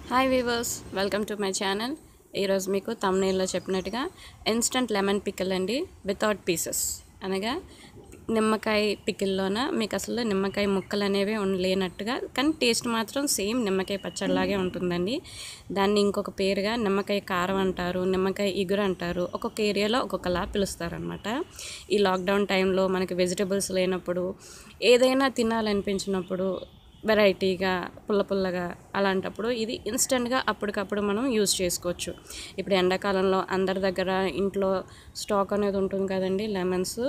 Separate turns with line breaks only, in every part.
hi viewers welcome to my channel ఈరోజు మీకు తమ్నేల్లో చెప్పినట్టుగా ఇన్స్టంట్ లెమన్ పికిల్ అండి వితౌట్ పీసెస్ అనగా నిమ్మకాయ పికిల్లోన మీకు అసలు నిమ్మకాయ ముక్కలు అనేవి ఉన్- లేనట్టుగా కానీ టేస్ట్ మాత్రం సేమ్ నిమ్మకాయ పచ్చడిలాగే ఉంటుందండి దాన్ని ఇంకొక పేరుగా నిమ్మకాయ కారం అంటారు నిమ్మకాయ ఇగురు అంటారు ఒక్కొక్క ఏరియాలో ఒక్కొక్కలా పిలుస్తారనమాట ఈ లాక్డౌన్ టైంలో మనకి వెజిటబుల్స్ లేనప్పుడు ఏదైనా తినాలనిపించినప్పుడు వెరైటీగా పుల్ల పుల్లగా అలాంటప్పుడు ఇది ఇన్స్టెంట్గా అప్పటికప్పుడు మనం యూజ్ చేసుకోవచ్చు ఇప్పుడు ఎండాకాలంలో అందరి దగ్గర ఇంట్లో స్టాక్ అనేది ఉంటుంది కదండి లెమన్స్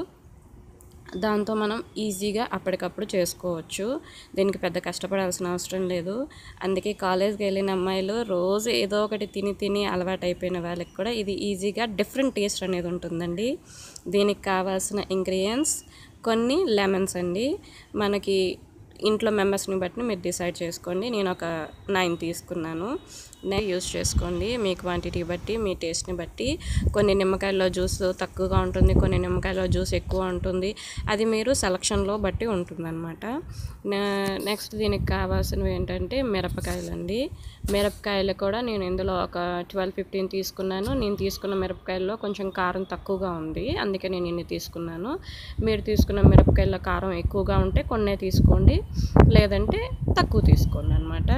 దాంతో మనం ఈజీగా అప్పటికప్పుడు చేసుకోవచ్చు దీనికి పెద్ద కష్టపడాల్సిన అవసరం లేదు అందుకే కాలేజ్కి వెళ్ళిన అమ్మాయిలు రోజు ఏదో ఒకటి తిని తిని అలవాటు అయిపోయిన వాళ్ళకి కూడా ఇది ఈజీగా డిఫరెంట్ టేస్ట్ అనేది ఉంటుందండి దీనికి కావాల్సిన ఇంగ్రీడియంట్స్ కొన్ని లెమన్స్ అండి మనకి ఇంట్లో మెంబర్స్ని బట్టి మీరు డిసైడ్ చేసుకోండి నేను ఒక నైన్ తీసుకున్నాను నేను యూస్ చేసుకోండి మీ క్వాంటిటీ బట్టి మీ టేస్ట్ని బట్టి కొన్ని నిమ్మకాయల్లో జ్యూస్ తక్కువగా ఉంటుంది కొన్ని నిమ్మకాయల్లో జ్యూస్ ఎక్కువ ఉంటుంది అది మీరు సెలక్షన్లో బట్టి ఉంటుందన్నమాట నెక్స్ట్ దీనికి కావాల్సినవి ఏంటంటే మిరపకాయలు అండి మిరపకాయలు కూడా నేను ఇందులో ఒక ట్వెల్వ్ ఫిఫ్టీన్ తీసుకున్నాను నేను తీసుకున్న మిరపకాయల్లో కొంచెం కారం తక్కువగా ఉంది అందుకే నేను ఇన్ని తీసుకున్నాను మీరు తీసుకున్న మిరపకాయల్లో కారం ఎక్కువగా ఉంటే కొన్నే తీసుకోండి లేదంటే తక్కువ తీసుకోండి అనమాట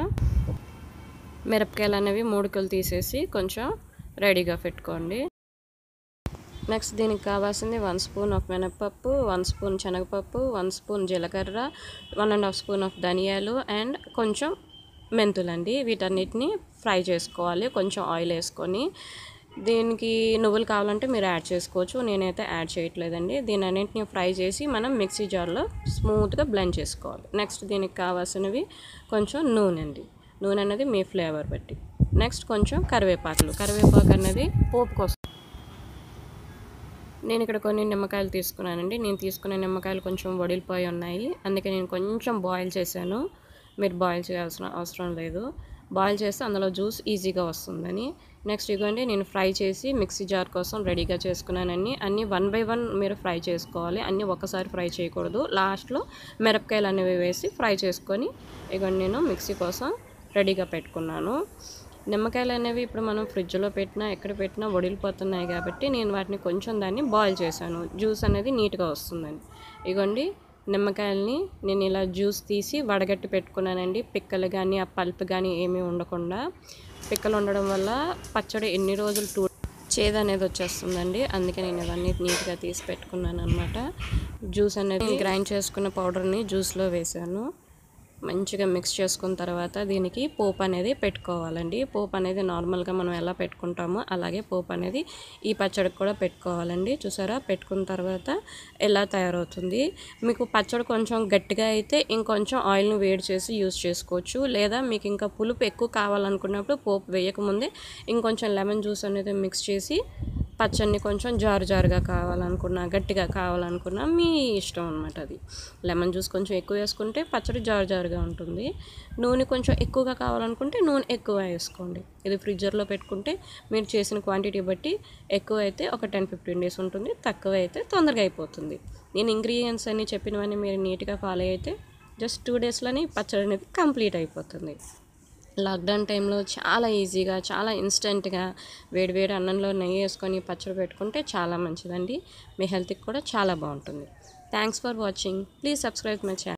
మిరపకాయలు అనేవి మూడుకలు తీసేసి కొంచెం రెడీగా పెట్టుకోండి నెక్స్ట్ దీనికి కావాల్సింది వన్ స్పూన్ ఆఫ్ మినపప్పు వన్ స్పూన్ శనగపప్పు వన్ స్పూన్ జీలకర్ర one and half spoon of ధనియాలు అండ్ కొంచెం మెంతులండి వీటన్నిటిని ఫ్రై చేసుకోవాలి కొంచెం ఆయిల్ వేసుకొని దీనికి నువ్వులు కావాలంటే మీరు యాడ్ చేసుకోవచ్చు నేనైతే యాడ్ చేయట్లేదండి దీని అన్నింటిని ఫ్రై చేసి మనం మిక్సీ జార్లో స్మూత్గా బ్లెండ్ చేసుకోవాలి నెక్స్ట్ దీనికి కావాల్సినవి కొంచెం నూనె అండి నూనె అనేది మీ ఫ్లేవర్ బట్టి నెక్స్ట్ కొంచెం కరివేపాకులు కరివేపాకు అనేది పోపు కోసం నేను ఇక్కడ కొన్ని నిమ్మకాయలు తీసుకున్నానండి నేను తీసుకున్న నిమ్మకాయలు కొంచెం వడిలిపోయి ఉన్నాయి అందుకే నేను కొంచెం బాయిల్ చేశాను మీరు బాయిల్ చేయాల్సిన అవసరం లేదు బాయిల్ చేస్తే అందులో జ్యూస్ ఈజీగా వస్తుందని నెక్స్ట్ ఇదిగోండి నేను ఫ్రై చేసి మిక్సీ జార్ కోసం రెడీగా చేసుకున్నానండి అన్నీ వన్ బై వన్ మీరు ఫ్రై చేసుకోవాలి అన్నీ ఒకసారి ఫ్రై చేయకూడదు లాస్ట్లో మిరపకాయలు అనేవి వేసి ఫ్రై చేసుకొని ఇదిగోండి నేను మిక్సీ కోసం రెడీగా పెట్టుకున్నాను నిమ్మకాయలు అనేవి ఇప్పుడు మనం ఫ్రిడ్జ్లో పెట్టినా ఎక్కడ పెట్టినా వడిలిపోతున్నాయి కాబట్టి నేను వాటిని కొంచెం దాన్ని బాయిల్ చేశాను జ్యూస్ అనేది నీట్గా వస్తుందని ఇగోండి నిమ్మకాయలని నేను ఇలా జ్యూస్ తీసి వడగట్టి పెట్టుకున్నానండి పిక్కలు కానీ ఆ పల్ప్ కానీ ఏమీ ఉండకుండా పిక్కలు ఉండడం వల్ల పచ్చడి ఎన్ని రోజులు టూ చేదు అనేది వచ్చేస్తుందండి అందుకే నేను ఇవన్నీ నీట్గా తీసి పెట్టుకున్నాను అనమాట జ్యూస్ అనేది గ్రైండ్ చేసుకున్న పౌడర్ని జ్యూస్లో వేసాను మంచిగా మిక్స్ చేసుకున్న తర్వాత దీనికి పోపు అనేది పెట్టుకోవాలండి పోపు అనేది నార్మల్గా మనం ఎలా పెట్టుకుంటామో అలాగే పోపు అనేది ఈ పచ్చడికి కూడా పెట్టుకోవాలండి చూసారా పెట్టుకున్న తర్వాత ఎలా తయారవుతుంది మీకు పచ్చడి కొంచెం గట్టిగా అయితే ఇంకొంచెం ఆయిల్ని వేడి చేసి యూస్ చేసుకోవచ్చు లేదా మీకు ఇంకా పులుపు ఎక్కువ కావాలనుకున్నప్పుడు పోపు వేయకముందే ఇంకొంచెం లెమన్ జ్యూస్ అనేది మిక్స్ చేసి పచ్చడిని కొంచెం జారు జారుగా కావాలనుకున్నా గట్టిగా కావాలనుకున్నా మీ ఇష్టం అనమాట అది లెమన్ జ్యూస్ కొంచెం ఎక్కువ వేసుకుంటే పచ్చడి జారు జారుగా ఉంటుంది నూనె కొంచెం ఎక్కువగా కావాలనుకుంటే నూనె ఎక్కువ వేసుకోండి ఇది ఫ్రిడ్జర్లో పెట్టుకుంటే మీరు చేసిన క్వాంటిటీ బట్టి ఎక్కువ అయితే ఒక టెన్ ఫిఫ్టీన్ డేస్ ఉంటుంది తక్కువ అయితే తొందరగా అయిపోతుంది నేను ఇంగ్రీడియంట్స్ అన్ని చెప్పినవన్నీ మీరు నీట్గా ఫాలో అయితే జస్ట్ టూ డేస్లోనే పచ్చడి అనేది కంప్లీట్ అయిపోతుంది లాక్డౌన్ టైంలో చాలా ఈజీగా చాలా ఇన్స్టెంట్గా వేడివేడి అన్నంలో నెయ్యి వేసుకొని పచ్చడి పెట్టుకుంటే చాలా మంచిదండి మీ హెల్త్కి కూడా చాలా బాగుంటుంది thanks for watching please subscribe my channel